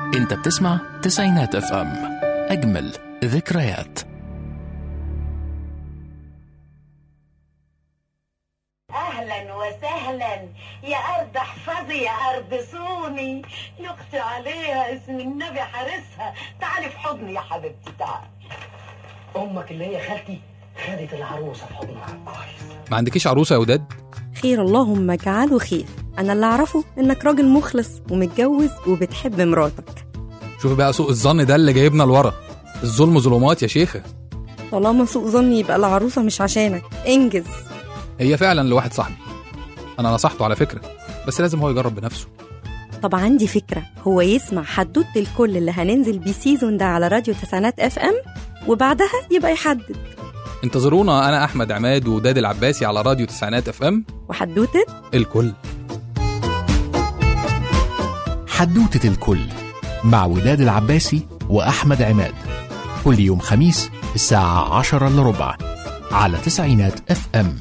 انت بتسمع تسعينات اف ام اجمل ذكريات اهلا وسهلا يا ارض احفظي يا ارض صوني يختي عليها اسم النبي حارسها تعالي في حضني يا حبيبتي تعالي امك اللي هي خالتي خدت العروسه في حضنها كويس ما عندكيش عروسه يا وداد خير اللهم اجعله خير انا اللي اعرفه انك راجل مخلص ومتجوز وبتحب مراتك شوفي بقى سوء الظن ده اللي جايبنا لورا الظلم ظلمات يا شيخه طالما سوء ظني يبقى العروسه مش عشانك انجز هي فعلا لواحد صاحبي انا نصحته على فكره بس لازم هو يجرب بنفسه طب عندي فكره هو يسمع حدوته الكل اللي هننزل بيه سيزون ده على راديو تسعينات اف ام وبعدها يبقى يحدد انتظرونا انا احمد عماد وداد العباسي على راديو تسعينات اف ام وحدوته الكل حدوتة الكل مع وداد العباسي وأحمد عماد كل يوم خميس الساعة عشرة إلا ربع على تسعينات اف ام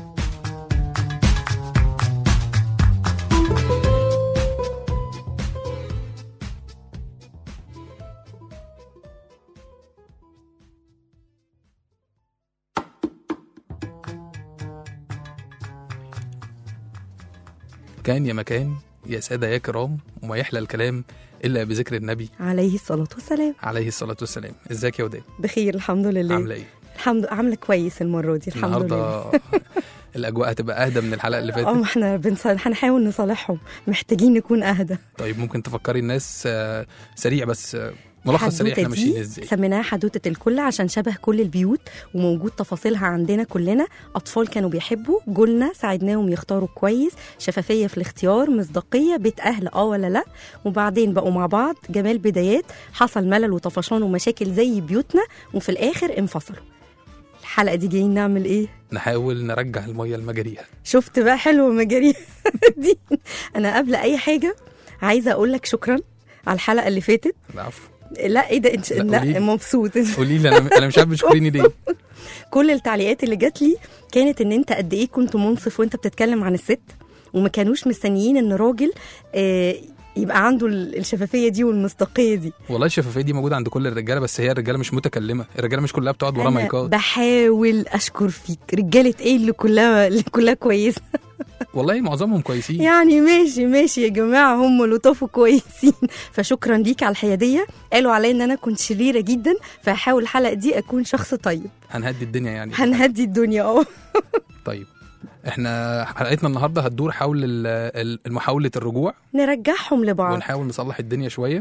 كان يا مكان يا سادة يا كرام وما يحلى الكلام إلا بذكر النبي عليه الصلاه والسلام عليه الصلاة والسلام ازيك يا وداد بخير الحمد لله عاملة ايه الحمد عامله كويس المره دي الحمد لله النهاردة الأجواء هتبقى أهدى من الحلقة اللي اه فاتت ما احنا بنص- هنحاول نصالحهم محتاجين نكون اهدى طيب ممكن تفكري الناس آه، سريع بس آه، ملخص سريع احنا الحدوتة ماشيين دي ازاي سميناها حدوتة الكل عشان شبه كل البيوت وموجود تفاصيلها عندنا كلنا أطفال كانوا بيحبوا جولنا ساعدناهم يختاروا كويس شفافية في الاختيار مصداقية بيت أهل اه ولا لا وبعدين بقوا مع بعض جمال بدايات حصل ملل وطفشان ومشاكل زي بيوتنا وفي الآخر انفصلوا الحلقة دي جايين نعمل ايه؟ نحاول نرجع المية لمجاريها شفت بقى حلوة مجاري دي أنا قبل أي حاجة عايزة أقول لك شكرا على الحلقة اللي فاتت العفو لا ايه ده انت لا، لا, قوليلي. مبسوط قولي لي انا انا مش عارف بتشكريني ليه كل التعليقات اللي جات لي كانت ان انت قد ايه كنت منصف وانت بتتكلم عن الست وما كانوش مستنيين ان راجل آه، يبقى عنده ال- الشفافيه دي والمصداقيه دي والله الشفافيه دي موجوده عند كل الرجاله بس هي الرجاله مش متكلمه الرجاله مش كلها بتقعد ورا انا مايكات بحاول اشكر فيك رجاله ايه اللي كلها اللي كلها كويسه والله معظمهم كويسين يعني ماشي ماشي يا جماعه هم لطاف كويسين فشكرا ليك على الحياديه قالوا عليا ان انا كنت شريره جدا فهحاول الحلقه دي اكون شخص طيب هنهدي الدنيا يعني هنهدي الدنيا اه طيب احنا حلقتنا النهارده هتدور حول ال- ال- المحاوله الرجوع نرجعهم لبعض ونحاول نصلح الدنيا شويه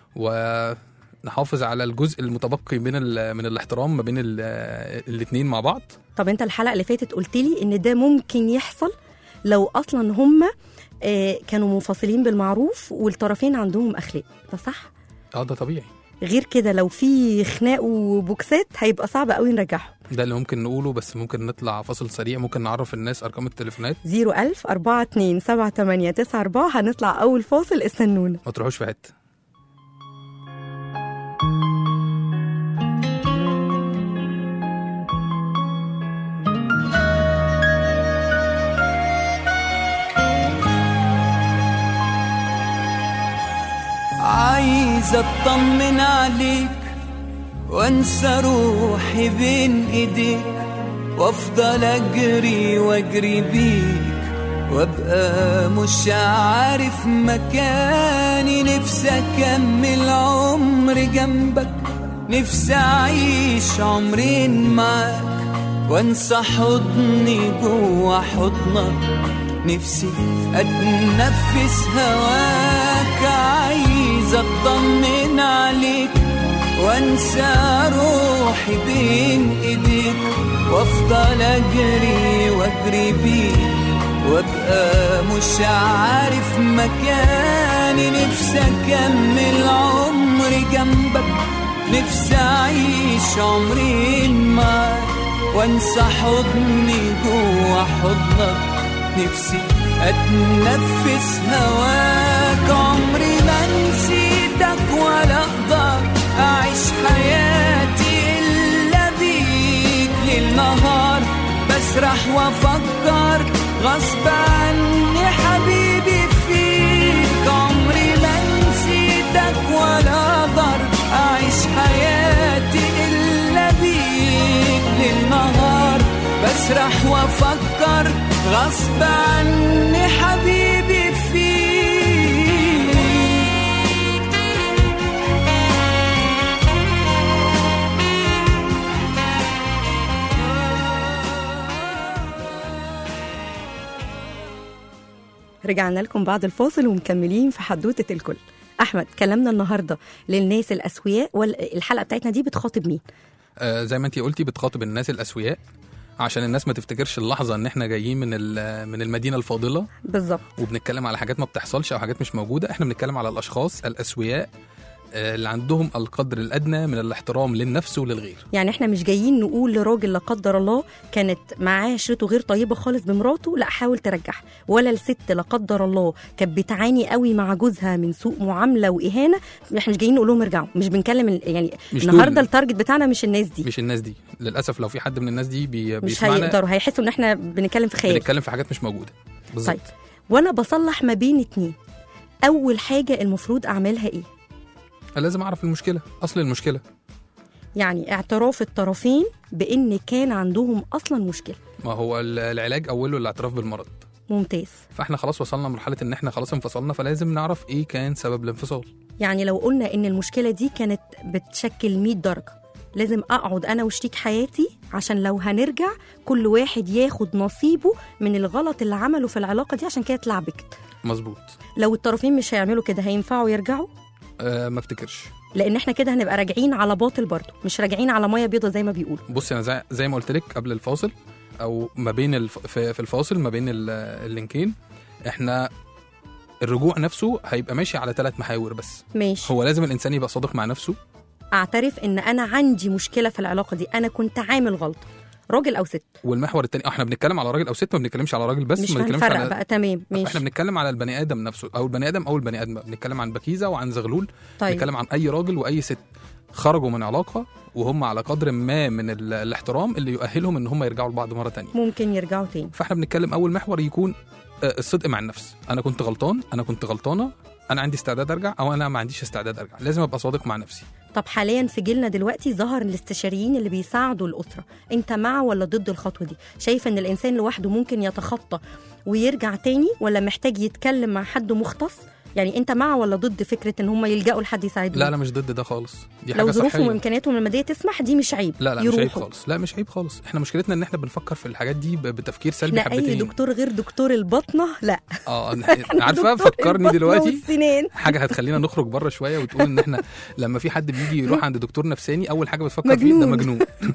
ونحافظ على الجزء المتبقي من ال- من الاحترام ما بين الاثنين مع بعض طب انت الحلقه اللي فاتت قلت لي ان ده ممكن يحصل لو اصلا هم كانوا منفصلين بالمعروف والطرفين عندهم اخلاق ده صح اه ده طبيعي غير كده لو في خناق وبوكسات هيبقى صعب قوي نرجعهم ده اللي ممكن نقوله بس ممكن نطلع فاصل سريع ممكن نعرف الناس ارقام التليفونات 01000 42 78 94 هنطلع اول فاصل استنونا ما تروحوش في حته عايز اطمن عليك وانسى روحي بين ايديك وافضل اجري واجري بيك وابقى مش عارف مكاني نفسي اكمل عمري جنبك نفسي اعيش عمرين معاك وانسى حضني جوا حضنك نفسي اتنفس هواك عايز اطمن عليك وانسى روحي بين ايديك وافضل اجري واجري بيك وابقى مش عارف مكاني نفسي اكمل عمري جنبك نفسي اعيش عمرين معاك وانسى حضني جوا حضنك نفسي اتنفس هواك عمري ما نسيتك ولا اقدر اعيش حياتي الا بيك ليل نهار بسرح وافكر غصب عني حبيبي فيك عمري ما نسيتك ولا رجعنا لكم بعد الفاصل ومكملين في حدوتة الكل أحمد كلامنا النهاردة للناس الأسوياء والحلقة بتاعتنا دي بتخاطب مين؟ آه زي ما انتي قلتي بتخاطب الناس الاسوياء عشان الناس ما تفتكرش اللحظه ان احنا جايين من ال- من المدينه الفاضله بالظبط وبنتكلم على حاجات ما بتحصلش او حاجات مش موجوده احنا بنتكلم على الاشخاص الاسوياء آه، اللي عندهم القدر الادنى من الاحترام للنفس وللغير يعني احنا مش جايين نقول لراجل لا قدر الله كانت معاه عشرته غير طيبه خالص بمراته لا حاول ترجعها ولا الست لا قدر الله كانت بتعاني قوي مع جوزها من سوء معامله واهانه احنا مش جايين نقول لهم ارجعوا مش بنكلم ال- يعني مش النهارده دول. التارجت بتاعنا مش الناس دي مش الناس دي للاسف لو في حد من الناس دي بي مش بيسمعنا هيقدروا هيحسوا ان احنا بنتكلم في خيال بنتكلم في حاجات مش موجوده بالظبط طيب وانا بصلح ما بين اتنين اول حاجه المفروض اعملها ايه لازم اعرف المشكله اصل المشكله يعني اعتراف الطرفين بان كان عندهم اصلا مشكله ما هو ال- العلاج اوله الاعتراف بالمرض ممتاز فاحنا خلاص وصلنا لمرحله ان احنا خلاص انفصلنا فلازم نعرف ايه كان سبب الانفصال يعني لو قلنا ان المشكله دي كانت بتشكل 100 درجه لازم اقعد انا وشريك حياتي عشان لو هنرجع كل واحد ياخد نصيبه من الغلط اللي عمله في العلاقه دي عشان كده اتلعبكت مظبوط لو الطرفين مش هيعملوا كده هينفعوا يرجعوا أه ما افتكرش لان احنا كده هنبقى راجعين على باطل برضه مش راجعين على ميه بيضه زي ما بيقولوا بصي انا زي, زي ما قلت لك قبل الفاصل او ما بين الف... في, في الفاصل ما بين ال- اللينكين احنا الرجوع نفسه هيبقى ماشي على ثلاث محاور بس ماشي هو لازم الانسان يبقى صادق مع نفسه اعترف ان انا عندي مشكله في العلاقه دي انا كنت عامل غلطه راجل او ست والمحور الثاني احنا بنتكلم على راجل او ست ما بنتكلمش على راجل بس مش ما بنتكلمش هنفرق على بقى تمام احنا ماشي بنتكلم على البني ادم نفسه او البني ادم او البني ادم بنتكلم عن بكيزه وعن زغلول طيب بنتكلم عن اي راجل واي ست خرجوا من علاقه وهم على قدر ما من ال- الاحترام اللي يؤهلهم ان هم يرجعوا لبعض مره تانية ممكن يرجعوا تاني فاحنا بنتكلم اول محور يكون آه، الصدق مع النفس انا كنت غلطان انا كنت غلطانه انا عندي استعداد ارجع او انا ما عنديش استعداد ارجع لازم ابقى صادق مع نفسي طب حاليا في جيلنا دلوقتي ظهر الاستشاريين اللي بيساعدوا الاسره انت مع ولا ضد الخطوه دي شايف ان الانسان لوحده ممكن يتخطى ويرجع تاني ولا محتاج يتكلم مع حد مختص يعني انت مع ولا ضد فكره ان هم يلجأوا لحد يساعدهم لا انا مش ضد ده خالص دي حاجه لو ظروفهم صحيه وامكانياتهم الماديه تسمح دي مش عيب لا لا مش عيب يروحوا. خالص لا مش عيب خالص احنا مشكلتنا ان احنا بنفكر في الحاجات دي ب- بتفكير سلبي احنا اي حبتين دكتور غير دكتور البطنه لا اه إحنا عارفه دكتور فكرني البطنة دلوقتي والسنان حاجه هتخلينا نخرج بره شويه وتقول ان احنا لما في حد بيجي يروح عند دكتور نفساني اول حاجه بتفكر فيه ده مجنون. مجنون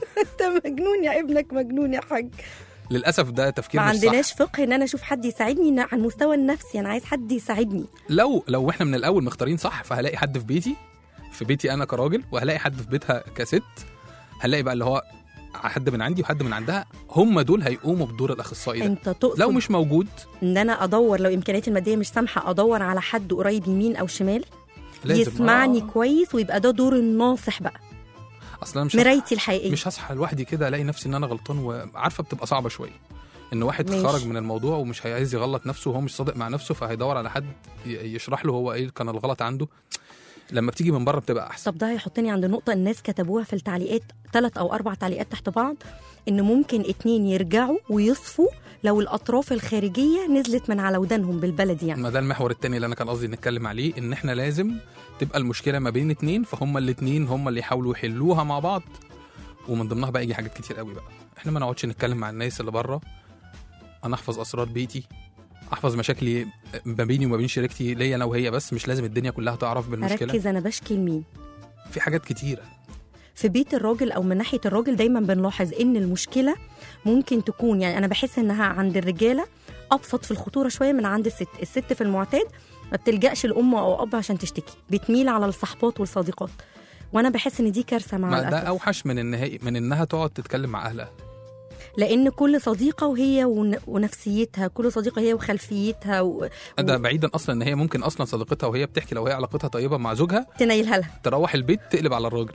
انت مجنون يا ابنك مجنون يا حاج للاسف ده تفكير ما مش عندناش صح فقه ان انا اشوف حد يساعدني ن- على المستوى النفسي انا عايز حد يساعدني لو لو احنا من الاول مختارين صح فهلاقي حد في بيتي في بيتي انا كراجل وهلاقي حد في بيتها كست هنلاقي بقى اللي هو حد من عندي وحد من عندها هم دول هيقوموا بدور الاخصائي ده انت تقصد لو مش موجود ان انا ادور لو امكانياتي الماديه مش سامحه ادور على حد قريب يمين او شمال لازم يسمعني آه. كويس ويبقى ده دور الناصح بقى اصلا أنا مش هصحى- مرايتي الحقيقيه مش هصحى لوحدي كده الاقي نفسي ان انا غلطان وعارفه بتبقى صعبه شويه ان واحد ماشي. خرج من الموضوع ومش عايز يغلط نفسه وهو مش صادق مع نفسه فهيدور على حد ي- يشرح له هو ايه كان الغلط عنده لما بتيجي من بره بتبقى احسن طب ده هيحطني عند نقطه الناس كتبوها في التعليقات ثلاث او اربع تعليقات تحت بعض ان ممكن اتنين يرجعوا ويصفوا لو الاطراف الخارجيه نزلت من على ودانهم بالبلدي يعني ما ده المحور التاني اللي انا كان قصدي نتكلم عليه ان احنا لازم تبقى المشكله ما بين اتنين فهم الاتنين هم اللي يحاولوا يحلوها مع بعض ومن ضمنها بقى يجي حاجات كتير قوي بقى احنا ما نقعدش نتكلم مع الناس اللي بره انا احفظ اسرار بيتي احفظ مشاكلي ما بيني وما بين شريكتي ليا انا وهي بس مش لازم الدنيا كلها تعرف بالمشكله اركز انا بشكي لمين في حاجات كتيره في بيت الراجل او من ناحيه الراجل دايما بنلاحظ ان المشكله ممكن تكون يعني انا بحس انها عند الرجاله ابسط في الخطوره شويه من عند الست الست في المعتاد ما بتلجاش لام او اب عشان تشتكي بتميل على الصحبات والصديقات وانا بحس ان دي كارثه مع ما ده الاسف اوحش من ان هي من انها تقعد تتكلم مع اهلها لان كل صديقه وهي ون- ونفسيتها كل صديقه هي وخلفيتها و... ده بعيدا اصلا ان هي ممكن اصلا صديقتها وهي بتحكي لو هي علاقتها طيبه مع زوجها تنيلها لها تروح البيت تقلب على الراجل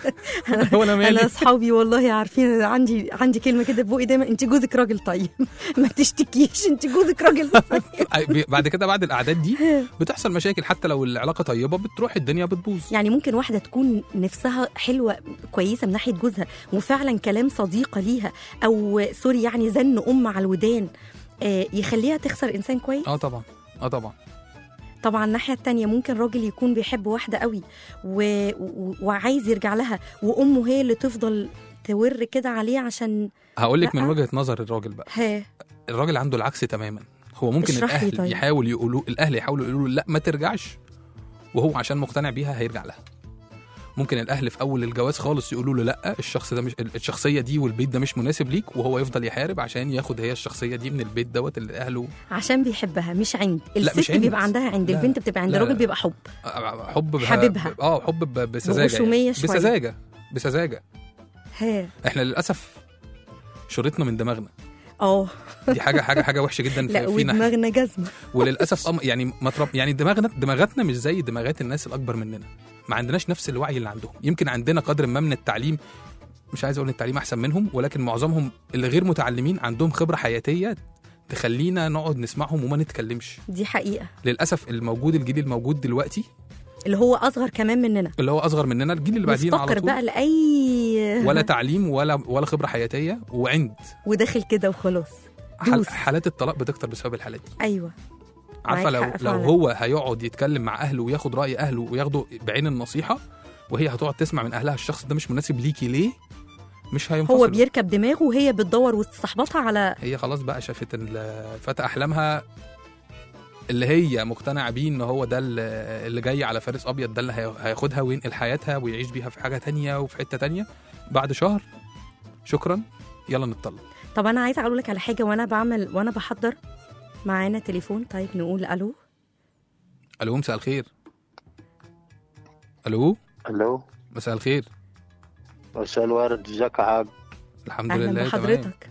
هو انا انا مالي اصحابي والله عارفين أنا عندي عندي كلمه كده في بوقي دايما انت جوزك راجل طيب ما تشتكيش انت جوزك راجل طيب بعد كده بعد الاعداد دي بتحصل مشاكل حتى لو العلاقه طيبه بتروح الدنيا بتبوظ يعني ممكن واحده تكون نفسها حلوه كويسه من ناحيه جوزها وفعلا كلام صديقه ليها او سوري يعني زن ام على الودان آه، يخليها تخسر انسان كويس اه طبعا اه طبعا طبعا الناحيه التانية ممكن راجل يكون بيحب واحده قوي و... و... وعايز يرجع لها وامه هي اللي تفضل تور كده عليه عشان هقول لك من لأ. وجهه نظر الراجل بقى ها الراجل عنده العكس تماما هو ممكن اشرح لي الاهل طيب. يحاول يقولوا الاهل يحاولوا يقولوا له لا ما ترجعش وهو عشان مقتنع بيها هيرجع لها ممكن الاهل في اول الجواز خالص يقولوا له لا الشخص ده مش الشخصيه دي والبيت ده مش مناسب ليك وهو يفضل يحارب عشان ياخد هي الشخصيه دي من البيت دوت اللي اهله عشان بيحبها مش عند لا، الست مش عند. بيبقى عندها عند لا، البنت بتبقى عند لا، الراجل لا. بيبقى حب حب بها حبيبها. اه حب ب- بسذاجه بغشومية يعني. شوية. بسذاجه بسذاجه ها احنا للاسف شريطنا من دماغنا اه دي حاجه حاجه حاجه وحشه جدا لا في فينا ودماغنا جزمه وللاسف أم يعني مطرب يعني دماغنا دماغاتنا مش زي دماغات الناس الاكبر مننا ما عندناش نفس الوعي اللي عندهم يمكن عندنا قدر ما من التعليم مش عايز اقول إن التعليم احسن منهم ولكن معظمهم اللي غير متعلمين عندهم خبره حياتيه تخلينا نقعد نسمعهم وما نتكلمش دي حقيقه للاسف الموجود الجيل الموجود دلوقتي اللي هو اصغر كمان مننا اللي هو اصغر مننا الجيل اللي بعدين على مفتقر طول بقى لاي ولا تعليم ولا ولا خبره حياتيه وعند وداخل كده وخلاص حال دوس. حالات الطلاق بتكتر بسبب الحالات دي ايوه عارفه معاك لو حق لو فعلا. هو هيقعد يتكلم مع اهله وياخد راي اهله وياخده بعين النصيحه وهي هتقعد تسمع من اهلها الشخص ده مش مناسب ليكي ليه مش هينفصل هو بيركب دماغه وهي بتدور وسط صحباتها على هي خلاص بقى شافت ال- فتى احلامها اللي هي مقتنعه بيه ان هو ده اللي اللي جاي على فارس ابيض ده اللي هي- هياخدها وينقل حياتها ويعيش بيها في حاجه تانية وفي حته تانية بعد شهر شكرا يلا نتطلق طب انا عايزه اقول لك على حاجه وانا بعمل وانا بحضر معانا تليفون طيب نقول الو الو مساء الخير الو الو مساء الخير مساء الورد ازيك يا حاج الحمد اهلا لله تمام بحضرتك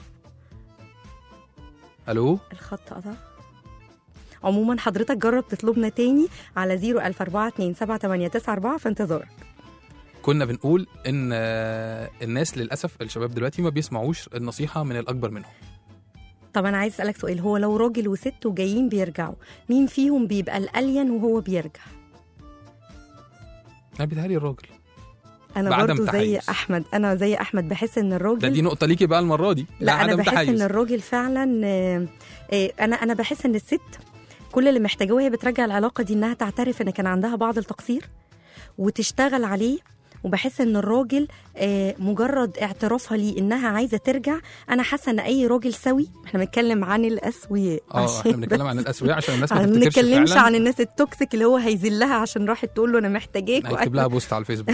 الو الخط قطع عموما حضرتك جرب تطلبنا تاني على 004278994 في انتظارك كنا بنقول ان آه، الناس للاسف الشباب دلوقتي ما بيسمعوش النصيحه من الاكبر منهم طب انا عايز اسالك سؤال هو لو راجل وست وجايين بيرجعوا مين فيهم بيبقى الالين وهو بيرجع انا بيتهيألي الراجل انا بعدم برضو زي تحيز. احمد انا زي احمد بحس ان ده الراجل دي نقطه ليكي بقى المره دي لا انا عدم بحس تحيز. ان الراجل فعلا آه، آه، انا انا بحس ان الست كل اللي محتاجاه وهي بترجع العلاقه دي انها تعترف ان كان عندها بعض التقصير وتشتغل عليه وبحس ان الراجل آه، مجرد اعترافها ليه انها عايزه ترجع انا حاسه ان اي راجل سوي احنا بنتكلم عن الاسوياء اه عشان احنا بنتكلم بس- عن الاسوياء عشان الناس ما ما تفتكرش بنتكلمش فعلا عن الناس التوكسيك اللي هو هيذلها عشان راحت تقول له انا محتاجاك هيكتب لها بوست على الفيسبوك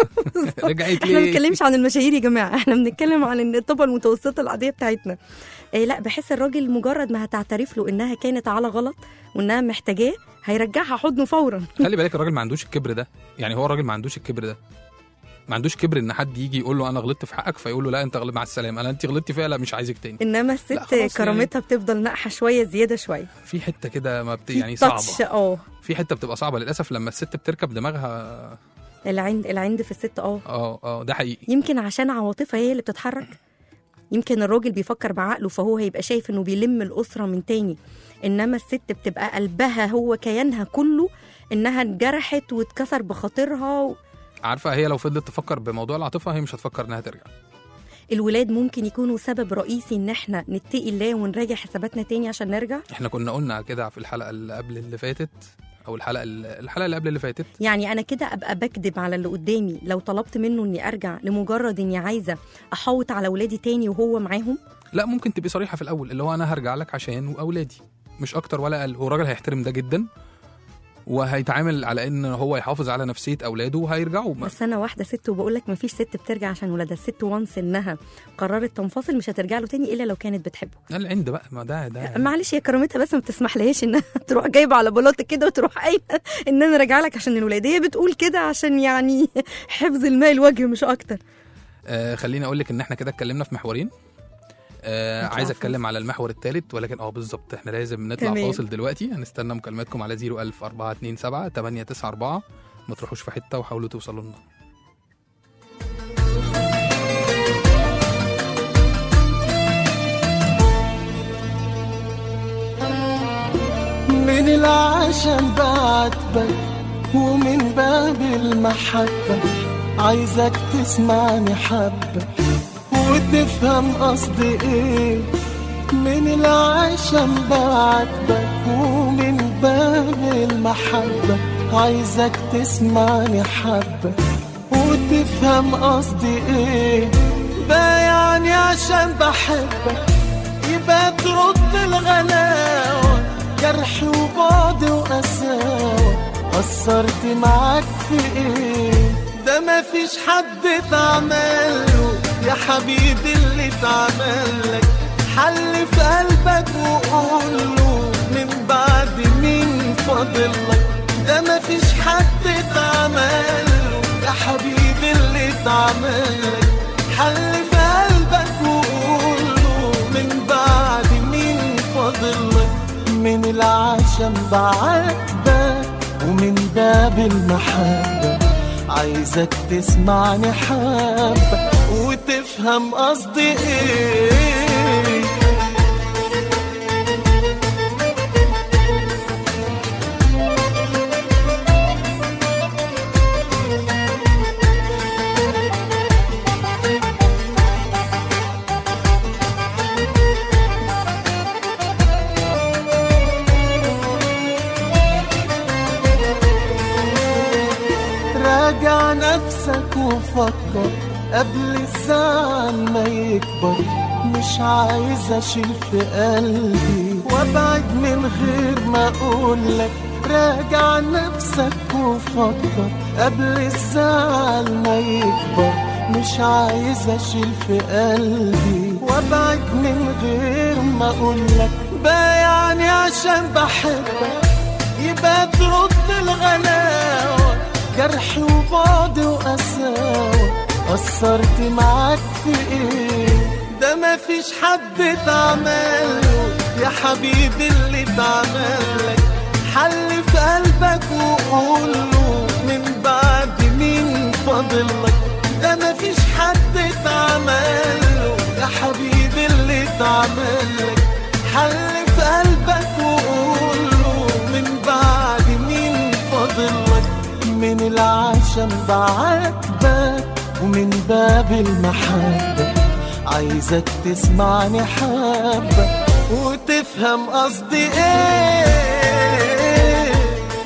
رجعت احنا ما ليه بنتكلمش عن المشاهير يا جماعه احنا بنتكلم عن الطبقه المتوسطه العاديه بتاعتنا إيه لا بحس الراجل مجرد ما هتعترف له انها كانت على غلط وانها محتاجاه هيرجعها حضنه فورا خلي بالك الراجل ما عندوش الكبر ده يعني هو الراجل ما عندوش الكبر ده ما عندوش كبر ان حد يجي يقول له انا غلطت في حقك فيقول له لا انت غلط مع السلامه انا انت غلطتي فيها لا مش عايزك تاني انما لا الست خلاص كرامتها بتفضل ناقحه شويه زياده شويه في حته كده ما بت... في يعني تاتش صعبه اه في حته بتبقى صعبه للاسف لما الست بتركب دماغها العند العند في الست اه اه اه ده حقيقي يمكن عشان عواطفها هي اللي بتتحرك يمكن الراجل بيفكر بعقله فهو هيبقى شايف انه بيلم الاسره من تاني انما الست بتبقى قلبها هو كيانها كله انها اتجرحت واتكسر بخاطرها و... عارفه هي لو فضلت تفكر بموضوع العاطفه هي مش هتفكر انها ترجع الولاد ممكن يكونوا سبب رئيسي ان احنا نتقي الله ونراجع حساباتنا تاني عشان نرجع احنا كنا قلنا كده في الحلقه اللي قبل اللي فاتت او الحلقه اللي الحلقه اللي قبل اللي فاتت يعني انا كده ابقى بكذب على اللي قدامي لو طلبت منه اني ارجع لمجرد اني عايزه احوط على ولادي تاني وهو معاهم لا ممكن تبقي صريحه في الاول اللي هو انا هرجع لك عشان واولادي مش اكتر ولا اقل هو الراجل هيحترم ده جدا وهيتعامل على ان هو يحافظ على نفسيه اولاده وهيرجعوا بس انا واحده ست وبقول لك مفيش ست بترجع عشان ولادها الست وانس انها قررت تنفصل مش هترجع له تاني الا لو كانت بتحبه العند بقى ما ده ده معلش هي كرامتها بس ما بتسمح لهاش انها تروح جايبه على بلاط كده وتروح قايله ان انا راجعه لك عشان الولاد هي بتقول كده عشان يعني حفظ الماء الوجه مش اكتر آه خليني اقول لك ان احنا كده اتكلمنا في محورين آه نطلع عايز فاصل. اتكلم على المحور الثالث ولكن اه بالظبط احنا لازم نطلع تمام. فاصل دلوقتي هنستنى مكالماتكم على 01000 427 894 ما تروحوش في حته وحاولوا توصلوا لنا من العشم بعاتبك ومن باب المحبة عايزك تسمعني حبة وتفهم قصدي ايه من العشم بعاتبك ومن باب المحبة عايزك تسمعني حبة وتفهم قصدي ايه ده يعني عشان بحبك يبقى ترد الغلاوة جرح وبعد وقساوة قصرت معاك في ايه ده مفيش حد اتعمله يا حبيبي اللي اتعملك حل في قلبك وقوله من بعد مين فاضلك ده مفيش حد اتعمله يا حبيبي اللي اتعملك حل في قلبك وقوله من بعد مين فاضلك من العشم بعاتبك ومن باب المحبة عايزك تسمعني حبة وتفهم قصدي ايه راجع نفسك وفكر قبل الزعل ما يكبر مش عايز اشيل في قلبي وابعد من غير ما اقولك راجع نفسك وفكر قبل الزعل ما يكبر مش عايز اشيل في قلبي وابعد من غير ما اقولك بايعني عشان بحبك يبقى ترد الغلاوة جرح وبعد وقساوة قصرت معاك في ايه ده مفيش حد اتعمله يا حبيبي اللي اتعملك حل في قلبك وقوله من بعد مين فاضلك ده مفيش حد اتعمله يا حبيبي اللي اتعملك حل في قلبك وقوله من بعد مين فاضلك من العشم بعاتبك ومن باب المحبة عايزك تسمعني حبة وتفهم قصدي ايه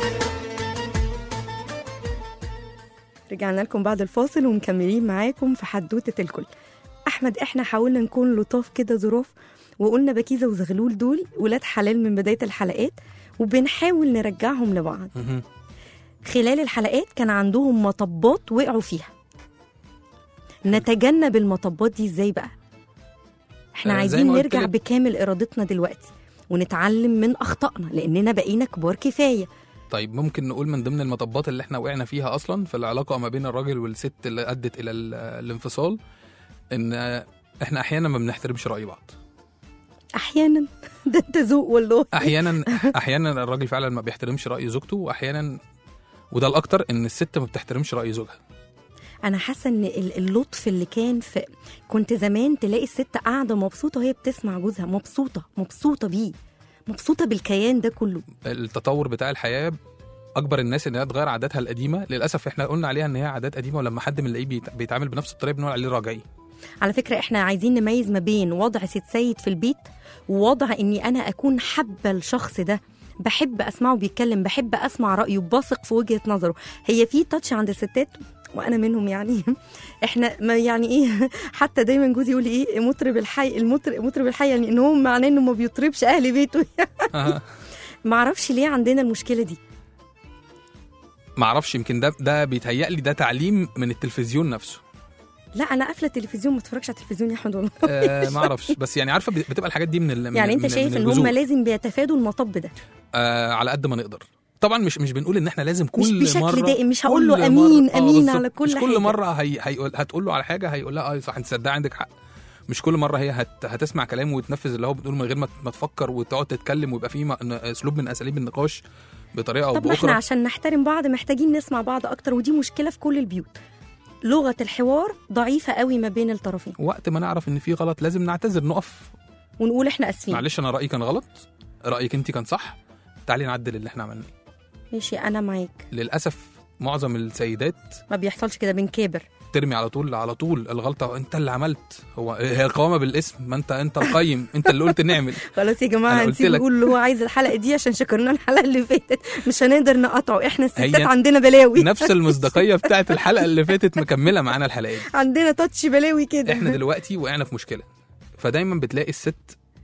رجعنا لكم بعد الفاصل ومكملين معاكم في حدوتة الكل أحمد إحنا حاولنا نكون لطاف كده ظروف وقلنا بكيزة وزغلول دول ولاد حلال من بداية الحلقات وبنحاول نرجعهم لبعض مهم. خلال الحلقات كان عندهم مطبات وقعوا فيها نتجنب المطبات دي ازاي بقى احنا آه، زي عايزين ما قلت نرجع لك. بكامل ارادتنا دلوقتي ونتعلم من اخطائنا لاننا بقينا كبار كفايه طيب ممكن نقول من ضمن المطبات اللي احنا وقعنا فيها اصلا في العلاقه ما بين الراجل والست اللي ادت الى ال- الانفصال ان احنا احيانا ما بنحترمش راي بعض احيانا ده انت ذوق والله احيانا احيانا الراجل فعلا ما بيحترمش راي زوجته واحيانا وده الاكتر ان الست ما بتحترمش راي زوجها انا حاسه ان ال- اللطف اللي كان في كنت زمان تلاقي الست قاعده مبسوطه وهي بتسمع جوزها مبسوطه مبسوطه بيه مبسوطه بالكيان ده كله التطور بتاع الحياه اكبر الناس ان هي تغير عاداتها القديمه للاسف احنا قلنا عليها ان هي عادات قديمه ولما حد بنلاقيه بيت- بيتعامل بنفس الطريقه بنقول عليه راجعي على فكره احنا عايزين نميز ما بين وضع ست سيد في البيت ووضع اني انا اكون حابه الشخص ده بحب اسمعه بيتكلم بحب اسمع رايه بثق في وجهه نظره هي في تاتش عند الستات وانا منهم يعني احنا ما يعني ايه حتى دايما جوزي يقول لي ايه مطرب الحي المطرب مطرب الحي يعني ان هو معناه انه ما بيطربش اهل بيته أها. ما اعرفش ليه عندنا المشكله دي ما اعرفش يمكن ده ده بيتهيألي ده تعليم من التلفزيون نفسه لا انا قافله التلفزيون ما اتفرجش على التلفزيون يا احمد والله آه ما اعرفش بس يعني عارفه بتبقى الحاجات دي من ال- من يعني انت من- شايف من ان هم الجذور. لازم بيتفادوا المطب ده آه على قد ما نقدر طبعا مش مش بنقول ان احنا لازم كل مش بشكل مره دائم، مش هقول له كل أمين، مرة- آه أمين بالظبط. على كل مش كل حاجة. مره هي هيقول هتقول له على حاجه هيقول لها اه صح انت صدق عندك حق مش كل مره هي هت هتسمع كلامه وتنفذ اللي هو بتقوله من غير ما ما تفكر وتقعد تتكلم ويبقى في م- اسلوب من اساليب النقاش بطريقه او طب ما احنا باخرى عشان نحترم بعض محتاجين نسمع بعض اكتر ودي مشكله في كل البيوت لغه الحوار ضعيفه قوي ما بين الطرفين وقت ما نعرف ان في غلط لازم نعتذر نقف ونقول احنا اسفين معلش انا رايي كان غلط رايك انت كان صح تعالي نعدل اللي احنا عملناه ماشي انا معاك للاسف معظم السيدات ما بيحصلش كده بنكابر ترمي على طول على طول الغلطه انت اللي عملت هو هي القوامه بالاسم ما انت انت القيم انت اللي قلت نعمل خلاص يا جماعه أنا قلت هنسيب لك. نقول اللي هو عايز الحلقه دي عشان شكرنا الحلقه اللي فاتت مش هنقدر نقطعه احنا الستات هي عندنا بلاوي نفس المصداقيه بتاعت الحلقه اللي فاتت مكمله معانا الحلقه دي عندنا تاتش بلاوي كده احنا دلوقتي وقعنا في مشكله فدايما بتلاقي الست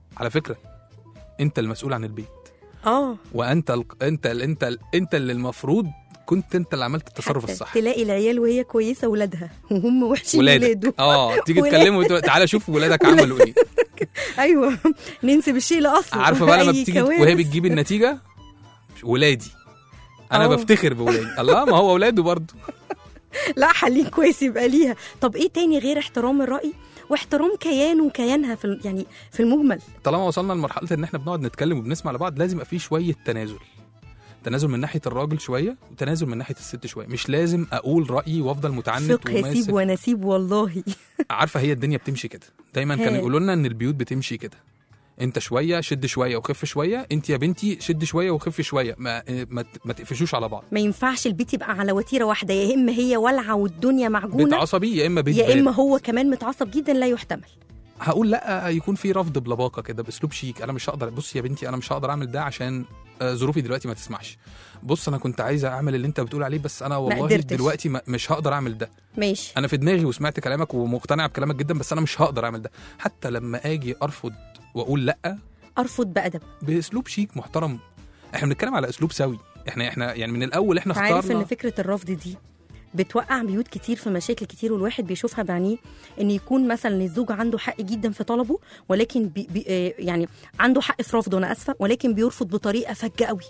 على فكره انت المسؤول عن البيت اه وانت ال... انت ال... انت ال... انت اللي المفروض كنت انت اللي عملت التصرف حتى الصح تلاقي العيال وهي كويسه ولادها وهم وحشين ولادك ولاده اه تيجي ولاد. تكلمه وتقول تعالى شوف ولادك عملوا ايه ايوه ننسب الشيء لاصله عارفه بقى لما أي بتيجي كوارث. وهي بتجيب النتيجه ولادي انا آه. بفتخر بولادي الله ما هو اولاده برضه لا حلين كويس يبقى ليها طب ايه تاني غير احترام الراي واحترام كيانه وكيانها في ال- يعني في المجمل طالما وصلنا لمرحله ان احنا بنقعد نتكلم وبنسمع لبعض لازم يبقى في شويه تنازل تنازل من ناحيه الراجل شويه وتنازل من ناحيه الست شويه مش لازم اقول رايي وافضل متعنت فقه سيب وماسك ونسيب والله عارفه هي الدنيا بتمشي كده دايما كانوا هي. يقولوا لنا ان البيوت بتمشي كده انت شويه شد شويه وخف شويه انت يا بنتي شد شويه وخف شويه ما ما, ما تقفشوش على بعض ما ينفعش البيت يبقى على وتيره واحده يا اما هي والعه والدنيا بيت معجونه عصبي يا اما بيت يا اما بارد. هو كمان متعصب جدا لا يحتمل هقول لا يكون في رفض بلباقه كده باسلوب شيك انا مش هقدر بص يا بنتي انا مش هقدر اعمل ده عشان آه، ظروفي دلوقتي ما تسمحش بص انا كنت عايزه اعمل اللي انت بتقول عليه بس انا والله قدرتش. دلوقتي ما مش هقدر اعمل ده ماشي انا في دماغي وسمعت كلامك ومقتنع بكلامك جدا بس انا مش هقدر اعمل ده حتى لما اجي ارفض واقول لا ارفض بادب باسلوب شيك محترم احنا بنتكلم على اسلوب سوي احنا احنا يعني من الاول احنا عارف ان اخترنا فكره الرفض دي بتوقع بيوت كتير في مشاكل كتير والواحد بيشوفها بعينيه ان يكون مثلا الزوج عنده حق جدا في طلبه ولكن بي بي آه يعني عنده حق في رفضه انا اسفه ولكن بيرفض بطريقه فجه قوي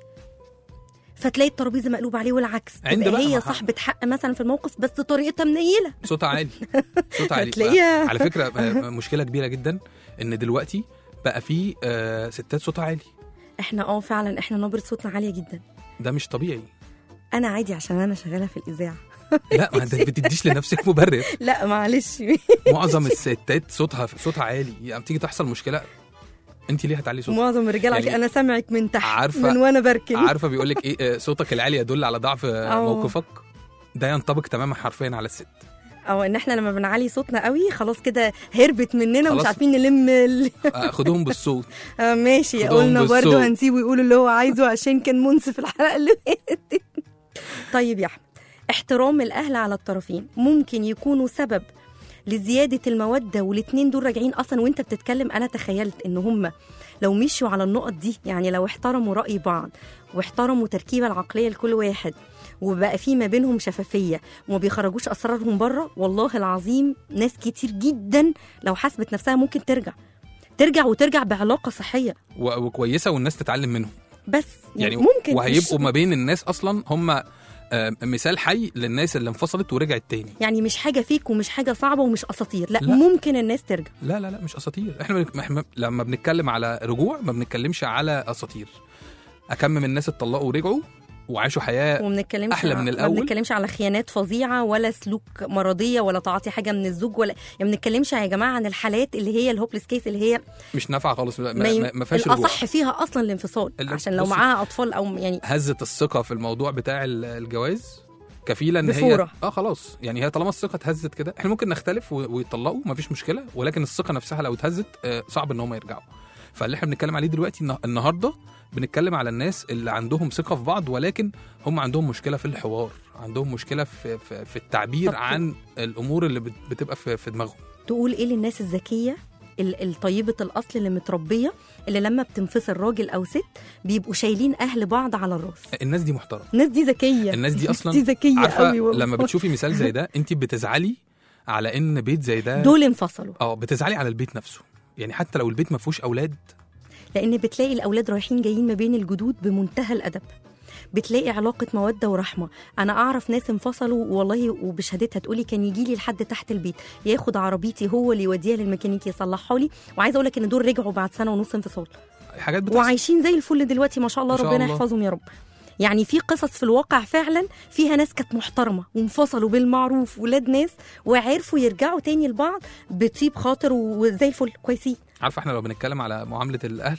فتلاقي الترابيزه مقلوبه عليه والعكس عند تبقى بقى هي مع- صاحبه حق مثلا في الموقف بس طريقتها منيله صوت عالي صوت عالي هتلاقيها- على فكره آه، مشكله كبيره جدا ان دلوقتي بقى في آه، ستات صوتها عالي احنا اه فعلا احنا نبره صوتنا عاليه جدا ده مش طبيعي انا عادي عشان انا شغاله في الاذاعه لا ما انت بتديش لنفسك مبرر لا معلش معظم الستات صوتها صوتها عالي يعني بتيجي تحصل مشكله انت ليه هتعلي صوتك معظم الرجال يعني يعني انا سامعك من تحت عارفة- من وانا بركن عارفه بيقول لك ايه آه، صوتك العالي يدل على ضعف آه، أه. موقفك ده ينطبق تماما حرفيا على الست او ان احنا لما بنعلي صوتنا قوي خلاص كده هربت مننا ومش خلاص. عارفين نلم ال... آه، خدوهم بالصوت آه ماشي خدوهم قلنا برضو بالصوت. هنسيبه يقول اللي هو عايزه عشان كان منصف الحلقه اللي فاتت طيب يا احمد احترام الاهل على الطرفين ممكن يكونوا سبب لزياده الموده والاتنين دول راجعين اصلا وانت بتتكلم انا تخيلت ان هم لو مشوا على النقط دي يعني لو احترموا راي بعض واحترموا تركيبه العقليه لكل واحد وبقى في ما بينهم شفافيه وما بيخرجوش اسرارهم بره والله العظيم ناس كتير جدا لو حسبت نفسها ممكن ترجع ترجع وترجع بعلاقه صحيه و- وكويسه والناس تتعلم منهم بس يعني, يعني ممكن وهيبقوا مش ما بين الناس اصلا هم آه، مثال حي للناس اللي انفصلت ورجعت تاني يعني مش حاجه فيك ومش حاجه صعبه ومش اساطير لا, لا. لا. ممكن الناس ترجع لا لا لا مش اساطير احنا بنك- احنا لما بنتكلم على رجوع ما بنتكلمش على اساطير اكمل الناس اتطلقوا ورجعوا وعاشوا حياه وما بنتكلمش أحلى من ما الأول. بنتكلمش على خيانات فظيعه ولا سلوك مرضيه ولا تعاطي حاجه من الزوج ولا يعني ما بنتكلمش يا جماعه عن الحالات اللي هي الهوبلس كيس اللي هي مش نافعه خالص ما, ما, ما, ي... ما, ما فيهاش رجوع الاصح فيها اصلا الانفصال ال- عشان لو بصي. معاها اطفال او يعني هزت الثقه في الموضوع بتاع ال- الجواز كفيله ان هي بفورة. اه خلاص يعني هي طالما الثقه اتهزت كده احنا ممكن نختلف و- ويطلقوا مفيش مشكله ولكن الثقه نفسها لو اتهزت آه، صعب ان هم يرجعوا فاللي احنا بنتكلم عليه دلوقتي النه- النهارده بنتكلم على الناس اللي عندهم ثقه في بعض ولكن هم عندهم مشكله في الحوار عندهم مشكله في في, في التعبير طب- عن الامور اللي بت- بتبقى في, في دماغهم تقول ايه للناس الذكيه ال- الطيبة الأصل اللي متربية اللي لما بتنفصل راجل أو ست بيبقوا شايلين أهل بعض على الراس الناس دي محترمه الناس دي ذكية الناس دي اصلا دي ذكية عارفه قوي والله. لما بتشوفي مثال زي ده انت بتزعلي على ان بيت زي ده دول انفصلوا اه بتزعلي على البيت نفسه يعني حتى لو البيت ما فيهوش اولاد لان بتلاقي الاولاد رايحين جايين ما بين الجدود بمنتهى الادب بتلاقي علاقة مودة ورحمة أنا أعرف ناس انفصلوا والله وبشهادتها تقولي كان يجي لي لحد تحت البيت ياخد عربيتي هو اللي يوديها للميكانيكي يصلحها لي وعايزة أقول لك إن دول رجعوا بعد سنة ونص انفصال حاجات بتحصل وعايشين زي الفل دلوقتي ما شاء الله ما شاء ربنا الله. يحفظهم يا رب يعني في قصص في الواقع فعلا فيها ناس كانت محترمه وانفصلوا بالمعروف ولاد ناس وعرفوا يرجعوا تاني لبعض بطيب خاطر وزي الفل كويسين عارفه احنا لو بنتكلم على معامله الاهل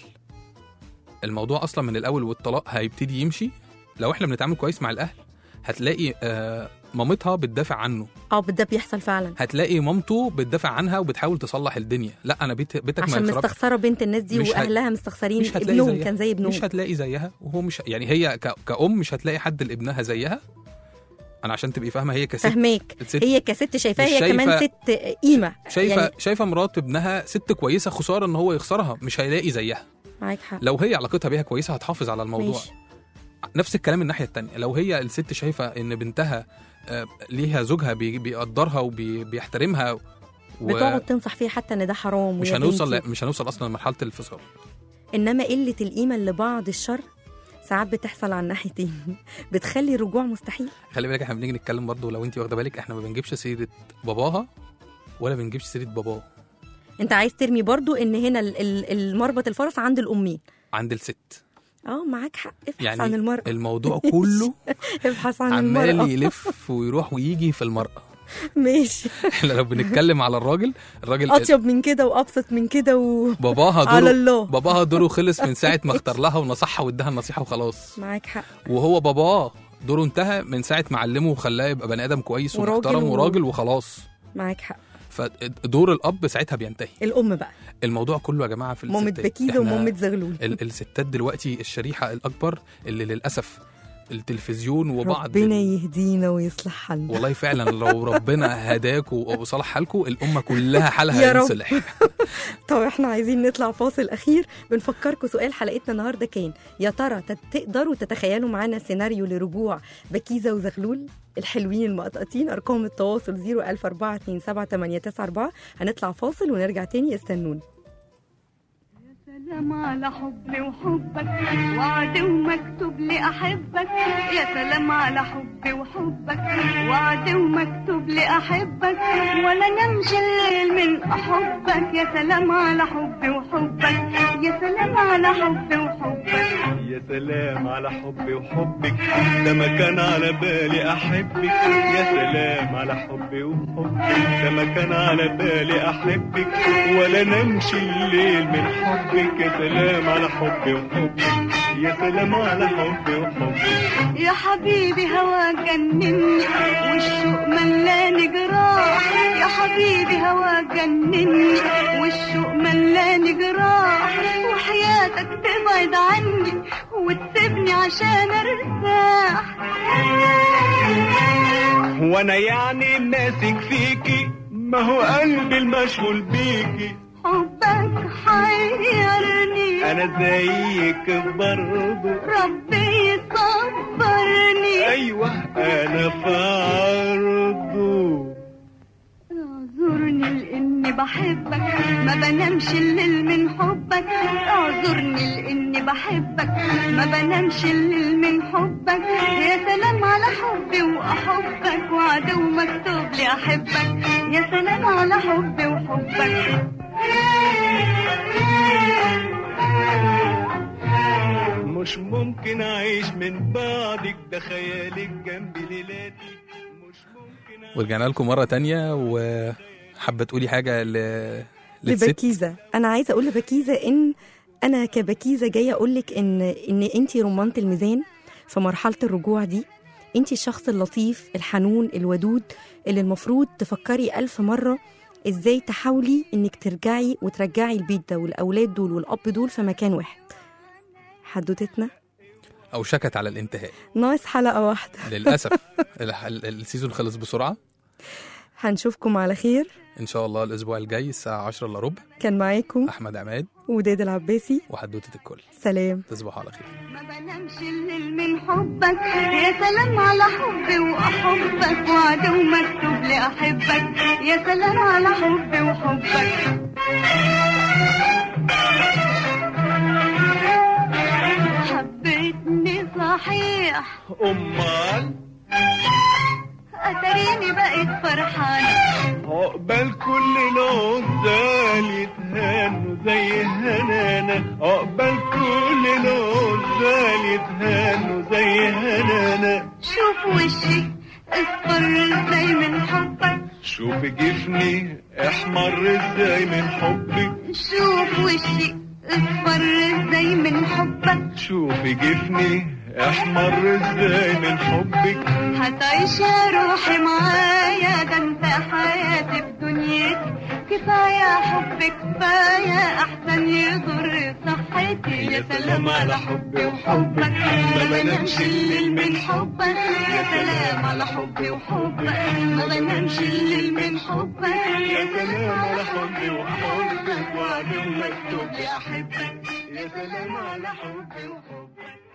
الموضوع اصلا من الاول والطلاق هيبتدي يمشي لو احنا بنتعامل كويس مع الاهل هتلاقي آه مامتها بتدافع عنه اه ده بيحصل فعلا هتلاقي مامته بتدافع عنها وبتحاول تصلح الدنيا لا انا بيت بيتك ما عشان يخربش مستخسره بنت الناس دي مش هت- واهلها مستخسرين مش هتلاقي ابنهم زيها. كان زي ابنهم مش هتلاقي زيها وهو مش يعني هي ك... كأم مش هتلاقي حد لابنها زيها انا عشان تبقي فاهمه هي كست فهماك الست هي كست شايفاها مش هي كمان شايفة- ست قيمه شايفه يعني يعني شايفه مرات ابنها ست كويسه خساره ان هو يخسرها مش هيلاقي زيها معاك حق لو هي علاقتها بيها كويسه هتحافظ على الموضوع ماشي. نفس الكلام من الناحيه التانية لو هي الست شايفه ان بنتها آه، ليها زوجها بي- بيقدرها وبيحترمها بتقعد تنصح فيها حتى ان ده حرام مش ويا هنوصل بنتي. مش هنوصل اصلا لمرحله الانفصال انما قله القيمه اللي بعض الشر ساعات بتحصل على الناحيتين بتخلي الرجوع مستحيل خلي بالك احنا بنيجي نتكلم برضه لو انت واخده بالك احنا ما بنجيبش سيره باباها ولا بنجيبش سيره باباه انت عايز ترمي برضو ان هنا ال- ال- المربط الفرس عند الامين عند الست اه معاك حق ابحث يعني عن المرأة الموضوع كله ابحث عن عمال المرأة يلف ويروح ويجي في المرأة ماشي احنا لو بنتكلم على الراجل الراجل اطيب من كده وابسط من كده و... باباها على دوره الله باباها دوره خلص من ساعة ما اختار لها ونصحها واداها النصيحة وخلاص معاك حق وهو باباه دوره انتهى من ساعة ما علمه وخلاه يبقى بني آدم كويس وراجل ومحترم و- وراجل وخلاص معاك حق فدور الأب ساعتها بينتهي الام بقى الموضوع كله يا جماعة في مامة الستات بكيزه احنا ومامة زغلول ال- الستات دلوقتي الشريحة الأكبر اللي للأسف التلفزيون وبعض ربنا يهدينا ويصلح حالنا والله فعلا لو ربنا هداك و- وصلح حالكم الامه كلها حالها يا رب. ينصلح طب احنا عايزين نطلع فاصل اخير بنفكركم سؤال حلقتنا النهارده كان يا ترى تت- تقدروا تتخيلوا معانا سيناريو لرجوع بكيزه وزغلول الحلوين المقطقطين ارقام التواصل 004278994 هنطلع فاصل ونرجع تاني استنونا سلام على حبي وحبك وعد ومكتوب لي احبك يا سلام على حبي وحبك وعد ومكتوب لي احبك ولا نمشي الليل من احبك يا سلام على حبي وحبك يا سلام على حبي وحبك يا سلام على حبي وحبك ده ما كان على بالي احبك يا سلام على حبي وحبك ده ما كان على بالي احبك ولا نمشي الليل من حبك يا سلام على حبي وحبك يا سلام على حبي وحبك يا حبيبي هواك جنني والشوق ملاني جراح يا حبيبي هواك جنني والشوق ملاني جراح وحياتك تبعد عني وتسيبني عشان ارتاح وانا يعني ماسك فيكي ما هو قلبي المشغول بيكي حبك حيرني انا زيك برضه ربي يصبرني ايوه انا في عرضه اعذرني لاني بحبك ما بنامش الليل من حبك اعذرني لاني بحبك ما بنامش الليل من حبك يا سلام على حبي واحبك وعدو مكتوب لي احبك يا سلام على حبي وحبك مش ممكن اعيش من بعدك ده خيالك جنبي ليلاتي مش ممكن أعيش ورجعنا لكم مره تانية وحابه تقولي حاجه ل... للست لبكيزه انا عايزه اقول لبكيزه ان انا كبكيزه جايه اقول لك ان ان انت رمانه الميزان في مرحله الرجوع دي انت الشخص اللطيف الحنون الودود اللي المفروض تفكري ألف مرة ازاي تحاولي انك ترجعي وترجعي البيت ده والاولاد دول والاب دول في مكان واحد حدوتتنا او شكت على الانتهاء ناقص حلقة واحدة للاسف ال- ال- السيزون خلص بسرعه هنشوفكم على خير ان شاء الله الاسبوع الجاي الساعه 10 الا ربع كان معاكم احمد عماد وداد العباسي وحدوته الكل سلام تصبحوا على خير ما بنامش الليل من حبك يا سلام على حبي واحبك وعدو مكتوب لي احبك يا سلام على حبي وحبك حبيتني صحيح امال اتريني بقيت فرحانه عقبال كل العزال يتهانوا زي هنانا عقبال كل العزال يتهانوا زي هنانا شوف وشي اصفر ازاي من حبك شوف جفني احمر ازاي من حبك شوف وشي اصفر ازاي من حبك شوف جفني احمر ازاي من حبك هتعيش يا روحي معايا ده انت حياتي في دنيتي كفاية حب كفاية أحسن يضر صحتي يا سلام على حبي وحبك ما بنامش الليل من حبك يا سلام على حبي وحبك ما بنامش الليل من حبك يا سلام على حبي وحبك وعلم مكتوب لي احبك يا سلام على حبي وحبك